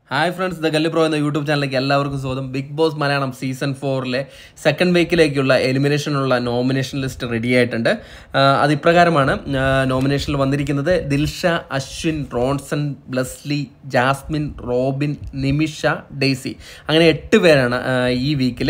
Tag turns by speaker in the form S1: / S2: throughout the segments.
S1: hi friends the Galli pro എന്ന YouTube ചാനലിലേക്ക് എല്ലാവർക്കും സ്വാഗതം ബിഗ് ബോസ് മലയാളം സീസൺ ഫോറിലെ സെക്കൻഡ് വീക്കിലേക്കുള്ള എലിമിനേഷനുള്ള നോമിനേഷൻ ലിസ്റ്റ് റെഡി ആയിട്ടുണ്ട് ആ, അത് ഇപ്രകാരമാണ് നോമിനേഷനിൽ വന്നിരിക്കുന്നത് ദിൽഷ അശ്വിൻ റോൺസൺ ബ്ലസ്ലി ജാസ്മിൻ റോബിൻ നിമിഷ ഡെയ്സി അങ്ങനെ എട്ട് പേരാണ് ആ, ഈ വീക്കിൽ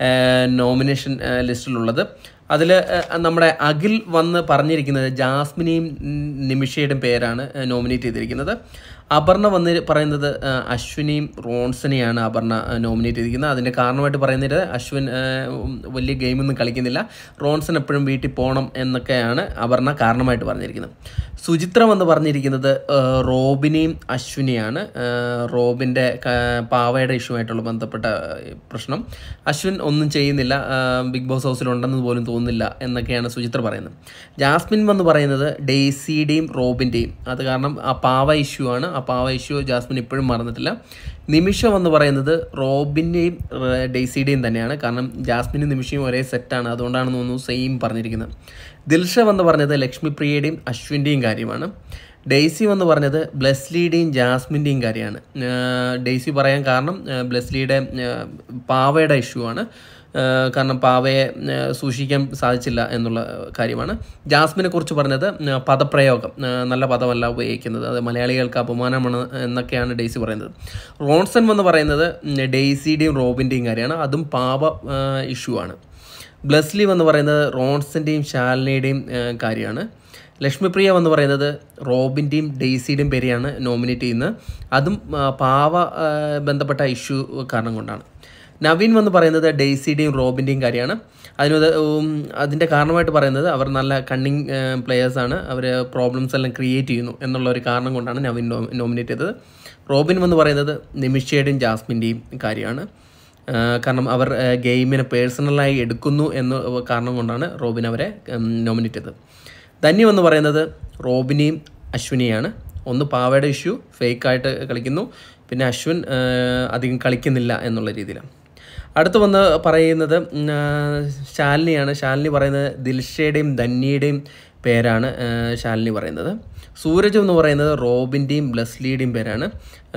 S1: നോമിനേഷൻ ലിസ്റ്റിലുള്ളത് അതിൽ നമ്മുടെ അഖിൽ വന്ന് പറഞ്ഞിരിക്കുന്നത് ജാസ്മിനെയും ഉം, നിമിഷയുടെയും പേരാണ് നോമിനേറ്റ് ചെയ്തിരിക്കുന്നത് അപർണ വന്ന് പറയുന്നത് ആ, അശ്വിനെയും റോൺസനെയാണ് അപർണ നോമിനേറ്റ് ചെയ്തിരിക്കുന്നത് അതിൻ്റെ കാരണമായിട്ട് പറയുന്നത് അശ്വിൻ ആ, ഉം, വലിയ ഗെയിമൊന്നും കളിക്കുന്നില്ല റോൺസൺ എപ്പോഴും വീട്ടിൽ പോകണം എന്നൊക്കെയാണ് അപർണ കാരണമായിട്ട് പറഞ്ഞിരിക്കുന്നത് സുചിത്ര വന്ന് പറഞ്ഞിരിക്കുന്നത് ആ, റോബിനെയും അശ്വിനെയാണ് ആ, റോബിൻ്റെ ക- പാവയുടെ ഇഷ്യൂമായിട്ടുള്ള ബന്ധപ്പെട്ട ആ, പ്രശ്നം അശ്വിൻ ഒന്നും ചെയ്യുന്നില്ല ആ, ബിഗ് ബോസ് ഹൗസിലുണ്ടെന്ന് പോലും തോന്നുന്നില്ല എന്നൊക്കെയാണ് സുചിത്ര പറയുന്നത് ജാസ്മിൻ വന്ന് പറയുന്നത് ഡെയ്സിയുടെയും റോബിൻ്റെയും അത് കാരണം ആ പാവ ഇഷ്യൂ ആണ് ആ പാവ ഇഷ്യൂ ജാസ്മിൻ ഇപ്പോഴും മറന്നിട്ടില്ല നിമിഷ വന്ന് പറയുന്നത് റോബിൻ്റെയും ഡെയ്സിയുടെയും തന്നെയാണ് കാരണം ജാസ്മിനും നിമിഷയും ഒരേ സെറ്റാണ് അതുകൊണ്ടാണെന്ന് തോന്നുന്നു സെയിം പറഞ്ഞിരിക്കുന്നത് ദിൽഷ വന്ന് പറഞ്ഞത് ലക്ഷ്മിപ്രിയയുടെയും അശ്വിൻ്റെയും കാര്യമാണ് ഡെയ്സി വന്ന് പറഞ്ഞത് ബ്ലെസ്ലിയുടെയും ജാസ്മിൻ്റെയും കാര്യമാണ് ആഹ് ഡെയ്സി പറയാൻ കാരണം ആഹ് ബ്ലെസ്ലിയുടെ ആഹ് പാവയുടെ ഇഷ്യൂ ആണ് ആഹ് കാരണം പാവയെ ആഹ് സൂക്ഷിക്കാൻ സാധിച്ചില്ല എന്നുള്ള കാര്യമാണ് ജാസ്മിനെ കുറിച്ച് പറഞ്ഞത് ആഹ് പദപ്രയോഗം ആഹ് നല്ല പദമല്ല ഉപയോഗിക്കുന്നത് അത് മലയാളികൾക്ക് അപമാനമാണ് എന്നൊക്കെയാണ് ഡെയ്സി പറയുന്നത് റോൺസൺ വന്ന് പറയുന്നത് ഉം, ഡെയ്സിയുടെയും റോബിൻ്റെയും കാര്യമാണ് അതും പാവ ഇഷ്യൂ ആണ് ബ്ലസ്ലി വന്ന് പറയുന്നത് റോൺസൻ്റെയും ശാലിനിയുടെയും ഏഹ്, കാര്യമാണ് ലക്ഷ്മിപ്രിയ വന്ന് പറയുന്നത് റോബിൻ്റെയും ഡെയ്സിയുടെയും പേരെയാണ് നോമിനേറ്റ് ചെയ്യുന്നത് അതും ആ, പാവ ആ, ബന്ധപ്പെട്ട ഇഷ്യൂ കാരണം കൊണ്ടാണ് നവീൻ വന്ന് പറയുന്നത് ഡെയ്സിയുടെയും റോബിൻ്റെയും കാര്യമാണ് അതിന് ഉം, അതിൻ്റെ കാരണമായിട്ട് പറയുന്നത് അവർ നല്ല കണ്ണിങ് പ്ലെയേഴ്സാണ് അവർ പ്രോബ്ലംസ് എല്ലാം ക്രിയേറ്റ് ചെയ്യുന്നു എന്നുള്ള ഒരു കാരണം കൊണ്ടാണ് നവീൻ നോമിനേറ്റ് ചെയ്തത് റോബിൻ വന്ന് പറയുന്നത് നിമിഷയുടെയും ജാസ്മിൻ്റെയും കാര്യമാണ് ആ, കാരണം അവർ ആ, ഗെയിമിനെ പേഴ്സണലായി എടുക്കുന്നു എന്ന കാരണം കൊണ്ടാണ് റോബിൻ അവരെ നോമിനേറ്റ് ചെയ്തത് ധന്യം എന്ന് പറയുന്നത് റോബിനെയും അശ്വിനെയാണ് ഒന്ന് പാവയുടെ ഇഷ്യൂ ഫേക്കായിട്ട് കളിക്കുന്നു പിന്നെ അശ്വിൻ ആ, അധികം കളിക്കുന്നില്ല എന്നുള്ള രീതിയിലാണ് അടുത്ത് വന്ന് പറയുന്നത് ഉം, ആ, ശാലിനിയാണ് ശാലിനി പറയുന്നത് ദിൽഷയുടെയും ധന്യയുടെയും പേരാണ് ആ, ശാലിനി പറയുന്നത് സൂരജ് എന്ന് പറയുന്നത് റോബിൻ്റെയും ബ്ലസ്ലിയുടെയും പേരാണ് ആ,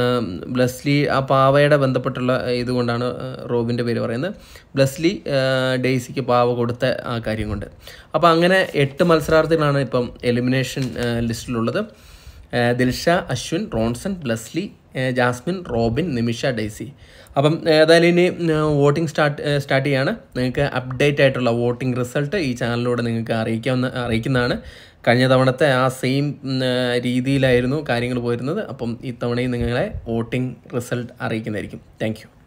S1: ബ്ലസ്ലി ആ പാവയുടെ ബന്ധപ്പെട്ടുള്ള ഇതുകൊണ്ടാണ് ആ, റോബിൻ്റെ പേര് പറയുന്നത് ബ്ലസ്ലി ആ, ഡെയ്സിക്ക് പാവ കൊടുത്ത ആ കാര്യം കൊണ്ട് അപ്പോൾ അങ്ങനെ എട്ട് മത്സരാർത്ഥികളാണ് ഇപ്പം എലിമിനേഷൻ ആ, ലിസ്റ്റിലുള്ളത് ആ, ദിൽഷ അശ്വിൻ റോൺസൺ ബ്ലസ്ലി ആ, ജാസ്മിൻ റോബിൻ നിമിഷ ഡെയ്സി അപ്പം ഏതായാലും ഇനി വോട്ടിംഗ് സ്റ്റാർട്ട് സ്റ്റാർട്ട് ചെയ്യാണ് നിങ്ങൾക്ക് അപ്ഡേറ്റ് ആയിട്ടുള്ള വോട്ടിംഗ് റിസൾട്ട് ഈ ചാനലിലൂടെ നിങ്ങൾക്ക് അറിയിക്കാവുന്ന അറിയിക്കുന്നതാണ് കഴിഞ്ഞ തവണത്തെ ആ സെയിം രീതിയിലായിരുന്നു കാര്യങ്ങൾ പോയിരുന്നത് അപ്പം ഇത്തവണയും നിങ്ങളെ വോട്ടിംഗ് റിസൾട്ട് അറിയിക്കുന്നതായിരിക്കും താങ്ക്